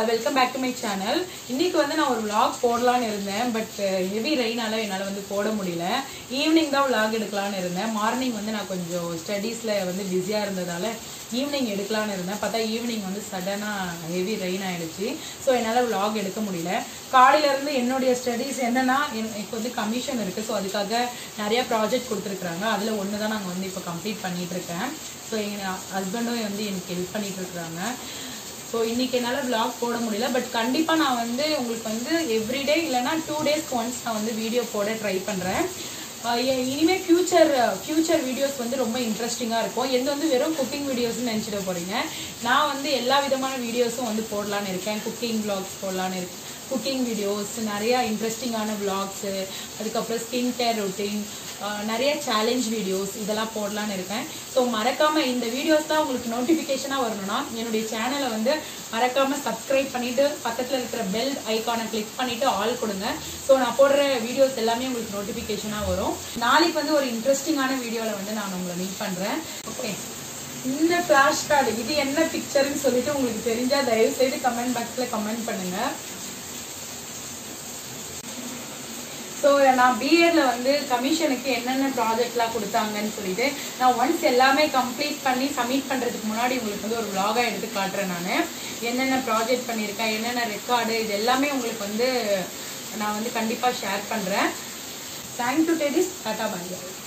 welcome back to my channel இன்னைக்கு வந்து நான் ஒரு vlog போடலான்னு இருந்தேன் பட் ஹெவி ரெயினால என்னால் வந்து போட முடியல ஈவினிங் தான் vlog எடுக்கலான்னு இருந்தேன் மார்னிங் வந்து நான் கொஞ்சம் ஸ்டடீஸில் வந்து பிஸியாக இருந்ததால ஈவினிங் எடுக்கலான்னு இருந்தேன் பார்த்தா ஈவினிங் வந்து சடனாக ஹெவி ரெயின் ஆயிடுச்சு ஸோ என்னால் vlog எடுக்க முடியல காலையிலேருந்து என்னுடைய ஸ்டடீஸ் என்னன்னா என்- எனக்கு வந்து கமிஷன் இருக்குது ஸோ அதுக்காக நிறைய ப்ராஜெக்ட் கொடுத்துருக்குறாங்க அதில் ஒன்று தான் நாங்கள் வந்து இப்போ கம்ப்ளீட் பண்ணிட்டு இருக்கேன் ஸோ எங்கள் ஹஸ்பண்டும் வந்து எனக்கு ஹெல்ப் பண்ணிட்டு இருக்காங்க ஸோ இன்னைக்கு என்னால் vlog போட முடியல பட் கண்டிப்பாக நான் வந்து உங்களுக்கு வந்து எவ்ரிடே இல்லைன்னா டூ டேஸ்க்கு ஒன்ஸ் நான் வந்து வீடியோ போட ட்ரை பண்ணுறேன் இனிமே ஃபியூச்சர் ஃபியூச்சர் வீடியோஸ் வந்து ரொம்ப இன்ட்ரெஸ்டிங்காக இருக்கும் எந்த வந்து வெறும் குக்கிங் வீடியோஸ்னு நினச்சிட போகிறீங்க நான் வந்து எல்லா விதமான வீடியோஸும் வந்து போடலான்னு இருக்கேன் குக்கிங் vlogs போடலான்னு இருக்கேன் குக்கிங் வீடியோஸ் நிறைய இன்ட்ரெஸ்டிங்கான vlogs அதுக்கப்புறம் ஸ்கின் கேர் ரொட்டீன் நிறைய சேலஞ்ச் வீடியோஸ் இதெல்லாம் போடலான்னு இருக்கேன் ஸோ மறக்காம இந்த வீடியோஸ் தான் உங்களுக்கு நோட்டிஃபிகேஷனாக வரணும்னா என்னுடைய சேனலை வந்து மறக்காம சப்ஸ்கிரைப் பண்ணிட்டு பக்கத்தில் இருக்கிற பெல் ஐக்கானை கிளிக் பண்ணிட்டு ஆல் கொடுங்க ஸோ நான் போடுற வீடியோஸ் எல்லாமே உங்களுக்கு நோட்டிஃபிகேஷனாக வரும் நாளைக்கு வந்து ஒரு இன்ட்ரெஸ்டிங்கான வீடியோவில் வந்து நான் உங்களை மீட் பண்ணுறேன் ஓகே இந்த ஃப்ளாஷ் கார்டு இது என்ன பிக்சர்னு சொல்லிட்டு உங்களுக்கு தெரிஞ்சா தயவு செய்து கமெண்ட் பாக்ஸில் கமெண்ட் பண்ணுங்க ஸோ நான் பிஎட்ல வந்து கமிஷனுக்கு என்னென்ன ப்ராஜெக்ட்லாம் கொடுத்தாங்கன்னு சொல்லிட்டு நான் ஒன்ஸ் எல்லாமே கம்ப்ளீட் பண்ணி சப்மிட் பண்ணுறதுக்கு முன்னாடி உங்களுக்கு வந்து ஒரு vlog-ஆ எடுத்து காட்டுறேன் நான் என்னென்ன ப்ராஜெக்ட் பண்ணியிருக்கேன் என்னென்ன ரெக்கார்டு இது எல்லாமே உங்களுக்கு வந்து நான் வந்து கண்டிப்பாக ஷேர் பண்ணுறேன் thank to teddies tata bye